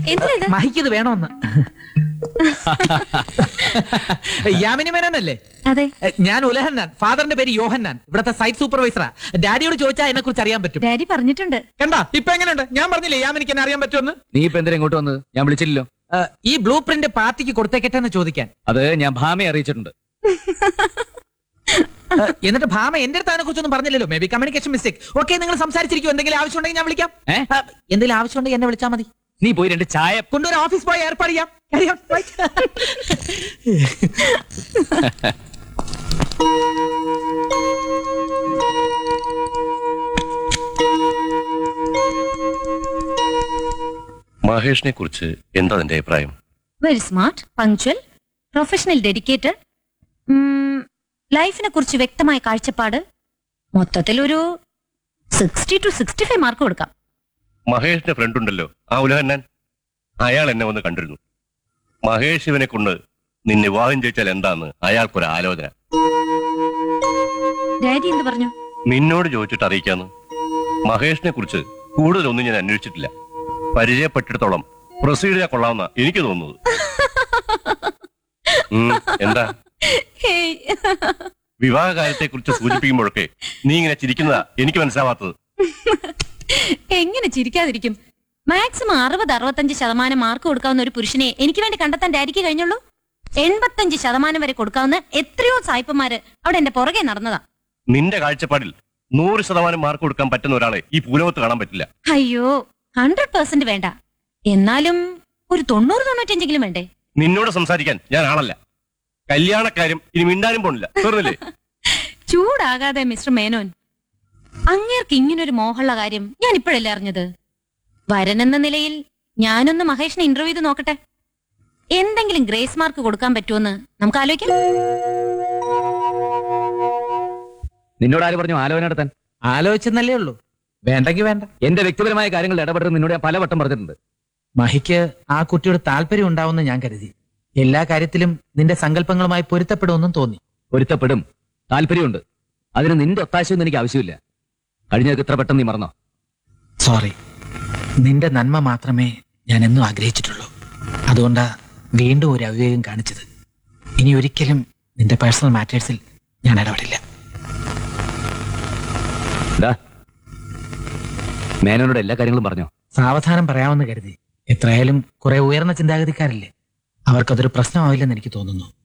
എന്തിനാ ഇത്? മഹിക്കത് വേണോന്ന് യാമിനി മേനോനല്ലേ അതെ എ, ഞാൻ ഉലഹന്നാൻ ഫാദറിന്റെ പേര് യോഹന്നാൻ ഇവിടത്തെ സൈറ്റ് സൂപ്പർവൈസറാ ഡാഡിയോട് ചോദിച്ചാൽ എന്നെ കുറിച്ച് അറിയാൻ പറ്റും ഡാഡി പറഞ്ഞിട്ടുണ്ട് കണ്ടാ ഇപ്പൊ എങ്ങനെയുണ്ട് ഞാൻ പറഞ്ഞില്ലേ യാമിനിക്ക് എന്നെ അറിയാൻ പറ്റുമെന്ന് നീ ഇപ്പൊ എന്തിനാ ഇങ്ങോട്ട് വന്നത് ഞാൻ വിളിച്ചില്ലല്ലോ എ, ഈ ബ്ലൂ പ്രിന്റ് പാർട്ടിക്ക് കൊടുത്തേക്കട്ടെ എന്ന് ചോദിക്കാൻ അത് ഞാൻ ഭാമയെ അറിയിച്ചിട്ടുണ്ട് എ, എന്നിട്ട് ഭാമ എന്റെ അടുത്ത് അതിനെ കുറിച്ചൊന്നും പറഞ്ഞില്ലല്ലോ maybe communication mistake okay നിങ്ങൾ സംസാരിച്ചിരിക്കും എന്തെങ്കിലും ആവശ്യമുണ്ടെങ്കിൽ ഞാൻ വിളിക്കാം ഏ? എ, എന്തെങ്കിലും ആവശ്യമുണ്ടെങ്കിൽ എന്നെ വിളിച്ചാൽ മതി നീ പോയി രണ്ട് ചായ കൊണ്ടുവരാൻ ഓഫീസ് പോയി ഏർപ്പാട് ചെയ്യാം Carry on, right? മഹേഷിനെ കുറിച്ച് എന്താ നിന്റെ അഭിപ്രായം very smart punctual professional dedicated ലൈഫിനെ കുറിച്ച് വ്യക്തമായ കാഴ്ചപ്പാട് മൊത്തത്തിൽ ഒരു sixty two sixty five mark കൊടുക്കാം മഹേഷിന്റെ ഫ്രണ്ട് ഉണ്ടല്ലോ ആ ഉലഹന്നാൻ അയാൾ എന്നെ വന്ന് കണ്ടിരുന്നു മഹേഷ് ഇവനെ കൊണ്ട് നിന്നെ വിവാഹം ചെയ്യിച്ചാൽ എന്താന്ന് അയാൾക്കൊരു ആലോചന ഡാഡി എന്ത് പറഞ്ഞു നിന്നോട് ചോദിച്ചിട്ട് അറിയിക്കാന്ന് മഹേഷിനെ കുറിച്ച് കൂടുതലൊന്നും ഞാൻ അന്വേഷിച്ചിട്ടില്ല പരിചയപ്പെട്ടിടത്തോളം പ്രൊസീഡ് ചെയ്യാൻ കൊള്ളാവുന്ന എനിക്ക് തോന്നുന്നത് ഉം, എന്താ ഹേയ്. വിവാഹ കാര്യത്തെ കുറിച്ച് സൂചിപ്പിക്കുമ്പോഴൊക്കെ നീ ഇങ്ങനെ ചിരിക്കുന്നതാ എനിക്ക് മനസ്സിലാവാത്തത് എങ്ങനെ ചിരിക്കാതിരിക്കും മാക്സിമം അറുപത് അറുപത്തഞ്ച് ശതമാനം മാർക്ക് കൊടുക്കാവുന്ന ഒരു പുരുഷനെ എനിക്ക് വേണ്ടി കണ്ടെത്താൻ ഡാഡിക്ക് കഴിഞ്ഞുള്ളൂ എൺപത്തഞ്ച് ശതമാനം വരെ കൊടുക്കാവുന്ന എത്രയോ സായിപ്പന്മാര് അവിടെ എന്റെ പുറകെ നടന്നതാ നിന്റെ കാഴ്ചപ്പാടിൽ നൂറ് ശതമാനം മാർക്ക് കൊടുക്കാൻ പറ്റുന്ന ഒരാളെ ഈ ഭൂലോകത്ത് കാണാൻ പറ്റില്ല അയ്യോ ഹൺഡ്രഡ് പെർസെന്റ് വേണ്ട എന്നാലും ഒരു തൊണ്ണൂറ് തൊണ്ണൂറ്റഞ്ചെങ്കിലും വേണ്ടേ നിന്നോട് സംസാരിക്കാൻ ഞാൻ ആളല്ല കല്യാണക്കാര്യം ഇനി മിണ്ടാനും പോണില്ല തീർന്നില്ലേ ചൂടാകാതെ മിസ്റ്റർ മേനോൻ അങ്ങേർക്ക് ഇങ്ങനൊരു മോഹമുള്ള കാര്യം ഞാൻ ഇപ്പോഴല്ലേ അറിഞ്ഞത് വരനെന്ന നിലയിൽ ഞാനൊന്ന് മഹേഷിനെ ഇന്റർവ്യൂ ചെയ്ത് നോക്കട്ടെ എന്തെങ്കിലും ഗ്രേസ് മാർക്ക് കൊടുക്കാൻ പറ്റുമെന്ന് നമുക്ക് ആലോചിക്കാം നിന്നോട് ആര് പറഞ്ഞു ആലോചന നടത്താൻ ആലോചിച്ചെന്നല്ലേ ഉള്ളൂ വേണ്ടെങ്കിൽ വേണ്ട എന്റെ വ്യക്തിപരമായ കാര്യങ്ങളിൽ ഇടപെടുന്നത് നിന്നോട് ഞാൻ പലവട്ടം പറഞ്ഞിട്ടുണ്ട് മഹിക്ക് ആ കുട്ടിയോട് താല്പര്യം ഉണ്ടാവുമെന്ന് ഞാൻ കരുതി എല്ലാ കാര്യത്തിലും നിന്റെ സങ്കല്പങ്ങളുമായി പൊരുത്തപ്പെടുമെന്നും തോന്നി പൊരുത്തപ്പെടും താല്പര്യമുണ്ട് അതിന് നിന്റെ ഒത്താശയൊന്നും എനിക്ക് ആവശ്യമില്ല കഴിഞ്ഞതൊക്കെ ഇത്ര പെട്ടെന്ന് നീ മറന്നോ സോറി നിന്റെ നന്മ മാത്രമേ ഞാൻ എന്നും ആഗ്രഹിച്ചിട്ടുള്ളൂ അതുകൊണ്ടാ വീണ്ടും ഒരു അവിവേകം കാണിച്ചത് ഇനി ഒരിക്കലും നിന്റെ പേഴ്സണൽ മാറ്റേഴ്സിൽ ഞാൻ ഇടപെടില്ല എന്താ മേനോനോട് എല്ലാ കാര്യങ്ങളും പറഞ്ഞോ സാവധാനം പറയാമെന്ന് കരുതി എത്രയായാലും കുറെ ഉയർന്ന ചിന്താഗതിക്കാരില്ലേ അവർക്കതൊരു പ്രശ്നമാവില്ലെന്ന് എനിക്ക് തോന്നുന്നു